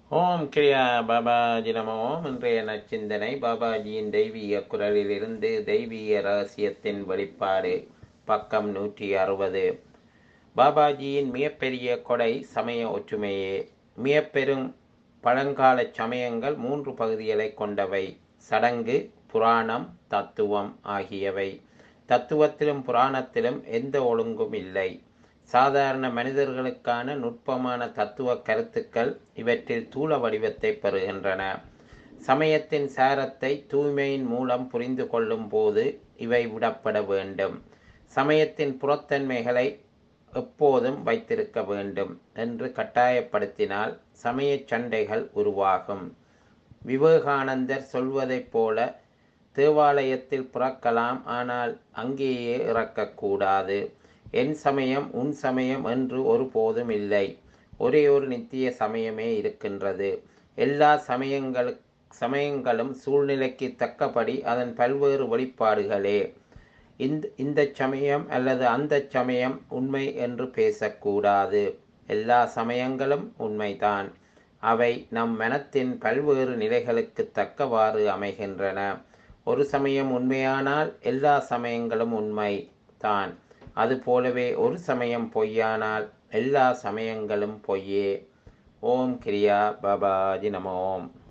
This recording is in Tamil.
ஓம் கிரியா பாபாஜி நம ஓம் இன்றைய நச்சிந்தனை பாபாஜியின் தெய்வீக குரலிலிருந்து தெய்வீக ரகசியத்தின் வெளிப்பாடு பக்கம் நூற்றி அறுபது பாபாஜியின் மிகப்பெரிய கொடை சமய ஒற்றுமையே மிகப்பெரும் பழங்கால சமயங்கள் மூன்று பகுதிகளை கொண்டவை சடங்கு புராணம் தத்துவம் ஆகியவை தத்துவத்திலும் புராணத்திலும் எந்த ஒழுங்கும் இல்லை சாதாரண மனிதர்களுக்கான நுட்பமான தத்துவ கருத்துக்கள் இவற்றில் தூள வடிவத்தை பெறுகின்றன சமயத்தின் சாரத்தை தூய்மையின் மூலம் புரிந்து கொள்ளும் போது இவை விடப்பட வேண்டும் சமயத்தின் புறத்தன்மைகளை எப்போதும் வைத்திருக்க வேண்டும் என்று கட்டாயப்படுத்தினால் சமய சண்டைகள் உருவாகும் விவேகானந்தர் சொல்வதைப் போல தேவாலயத்தில் பிறக்கலாம் ஆனால் அங்கேயே இறக்கக்கூடாது என் சமயம் உன் சமயம் என்று ஒருபோதும் இல்லை ஒரே ஒரு நித்திய சமயமே இருக்கின்றது எல்லா சமயங்களு சமயங்களும் சூழ்நிலைக்கு தக்கபடி அதன் பல்வேறு வெளிப்பாடுகளே இந்த இந்த சமயம் அல்லது அந்த சமயம் உண்மை என்று பேசக்கூடாது எல்லா சமயங்களும் உண்மைதான் அவை நம் மனத்தின் பல்வேறு நிலைகளுக்கு தக்கவாறு அமைகின்றன ஒரு சமயம் உண்மையானால் எல்லா சமயங்களும் உண்மை தான் அதுபோலவே ஒரு சமயம் பொய்யானால் எல்லா சமயங்களும் பொய்யே ஓம் கிரியா பாபாஜி நமோம்